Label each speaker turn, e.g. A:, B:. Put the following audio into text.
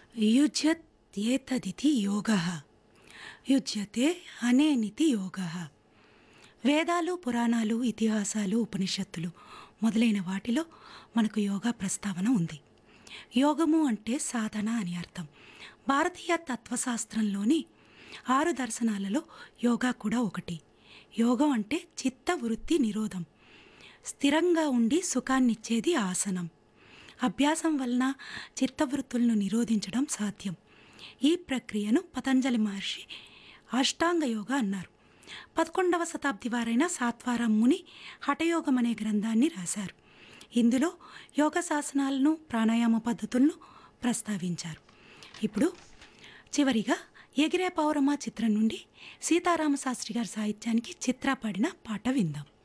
A: యుజ్యత్యేతదితి యోగ యుజ్యతే అనేనితి యోగ వేదాలు పురాణాలు ఇతిహాసాలు ఉపనిషత్తులు మొదలైన వాటిలో మనకు యోగా ప్రస్తావన ఉంది యోగము అంటే సాధన అని అర్థం భారతీయ తత్వశాస్త్రంలోని ఆరు దర్శనాలలో యోగా కూడా ఒకటి యోగం అంటే చిత్త వృత్తి నిరోధం స్థిరంగా ఉండి సుఖాన్నిచ్చేది ఆసనం అభ్యాసం వలన చిత్తవృత్తులను నిరోధించడం సాధ్యం ఈ ప్రక్రియను పతంజలి మహర్షి అష్టాంగ యోగా అన్నారు పదకొండవ శతాబ్ది వారైన సాత్వారం ముని హఠయోగం అనే గ్రంథాన్ని రాశారు ఇందులో యోగ శాసనాలను ప్రాణాయామ పద్ధతులను ప్రస్తావించారు ఇప్పుడు చివరిగా ఎగిరే పౌరమ చిత్రం నుండి సీతారామ శాస్త్రి గారి సాహిత్యానికి చిత్ర పాడిన పాట విందాం